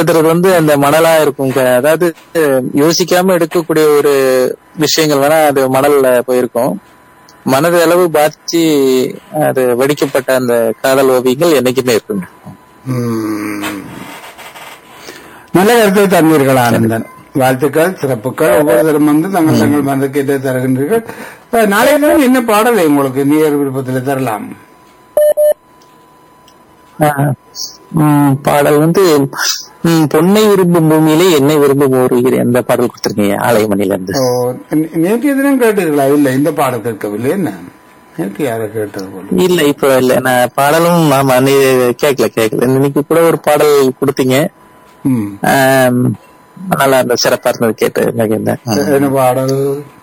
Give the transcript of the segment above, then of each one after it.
எழுதுறது வந்து அந்த மணலா இருக்கும் க- அதாவது யோசிக்காம எடுக்கக்கூடிய ஒரு விஷயங்கள் வேணா அது மணல்ல போயிருக்கும் மனது அளவு பாதிச்சு அது வடிக்கப்பட்ட அந்த காதல் ஓவியங்கள் என்னைக்குமே இருக்குங்க ம். நல்ல கருத்தை தந்தீர்கள் ஆனந்தன் வாழ்த்துக்கள் சிறப்புகள் ஒவ்வொருத்தரும் வந்து தங்கள் தங்கள் மனதுக்கு தருகின்றீர்கள் அஹ், நாளைய தினம் என்ன பாடலை உங்களுக்கு நீர் விருப்பத்தில் தரலாம் ஆஹ் உம் பாடல் வந்து உம் பொன்னை விரும்பும் பூமியிலே என்னை விரும்பும் ஒரு அந்த பாடல் கொடுத்திருக்கீங்க ஆலயமணில இருந்து ஓ, நே- நேற்றைய தினம் கேட்டீர்களா இல்ல இந்த பாடம் கேட்கவில்லை என்ன நேற்று யாரை கேட்டது போல இல்ல இப்ப இல்ல நான் பாடலும் ஆமா நீ கேட்கல கேட்கல இன்னைக்கு கூட ஒரு பாடல் கொடுத்தீங்க ம். ஆம், நல்லா இருந்த சிறப்பா இருந்தது கேட்டு மகிழ்ந்தேன் என்ன பாடல்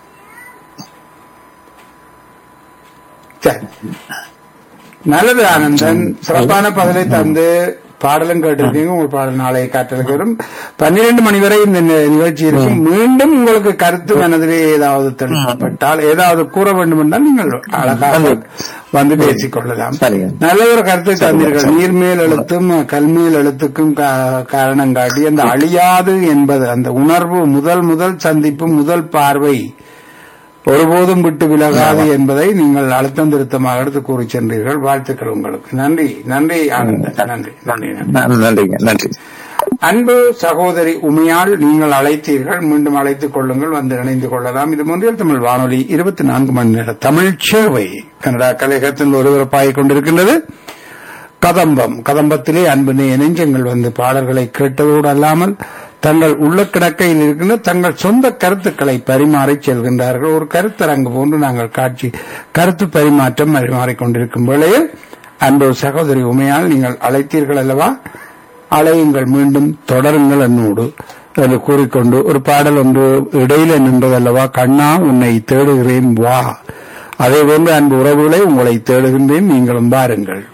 சரி. நல்லது ஆனந்தன் சிறப்பான பதிலை தந்து பாடலும் கேட்டிருக்கீங்க உங்கள் பாடல் நாளை காற்றலுக்கு வரும் பன்னிரண்டு மணி வரை இந்த நி- நிகழ்ச்சி இருக்கும் மீண்டும் உங்களுக்கு கருத்து மனதிலே ஏதாவது தெளிக்கப்பட்டால் ஏதாவது கூற வேண்டும் என்றால் நீங்கள் அழகாக வந்து பேசிக் கொள்ளலாம் சரிங்க. நல்ல ஒரு கருத்தை தந்தீர்கள் நீர்மேல் எழுத்தும் கல்மேல் எழுத்துக்கும் கா- காரணம் காட்டி அந்த அழியாது என்பது அந்த உணர்வு முதல் முதல் சந்திப்பு முதல் பார்வை ஒருபோதும் விட்டு விலகாது என்பதை நீங்கள் அழுத்தம் திருத்தமாக எடுத்து கூறி சென்றீர்கள் வாழ்த்துக்கள் உங்களுக்கு நன்றி நன்றி ஆனந்தன் நன்றி நன்றி நன்றி ந- நன்றிங்க நன்றி அன்பு சகோதரி உமையால் நீங்கள் அழைத்தீர்கள் மீண்டும் அழைத்துக் கொள்ளுங்கள் வந்து இணைந்து கொள்ளலாம் இது முன்றில் தமிழ் வானொலி இருபத்தி நான்கு மணி நேர தமிழ் சேவை கனடா கலையகத்தில் ஒருவரப்பாகிக் கொண்டிருக்கின்றது கதம்பம் கதம்பத்திலே அன்பு நெ- நெஞ்சங்கள் வந்து பாடல்களை கேட்டதோடு அல்லாமல் தங்கள் உள்ள கிடக்கையில் இருக்கின்ற தங்கள் சொந்த கருத்துக்களை பரிமாறி செல்கின்றார்கள் ஒரு கருத்தரங்கு போன்று நாங்கள் காட்சி கருத்து பரிமாற்றம் பரிமாறிக் கொண்டிருக்கும் வேளையில் அன்பு சகோதரி உமையால் நீங்கள் அழைத்தீர்கள் அல்லவா அலையுங்கள் மீண்டும் தொடருங்கள் என்னோடு என்று கூறிக்கொண்டு ஒரு பாடல் ஒன்று இடையில நின்றதல்லவா கண்ணா உன்னை தேடுகிறேன் வா அதே போன்று அன்பு உறவுகளை உங்களை தேடுகின்றேன் நீங்களும் பாருங்கள்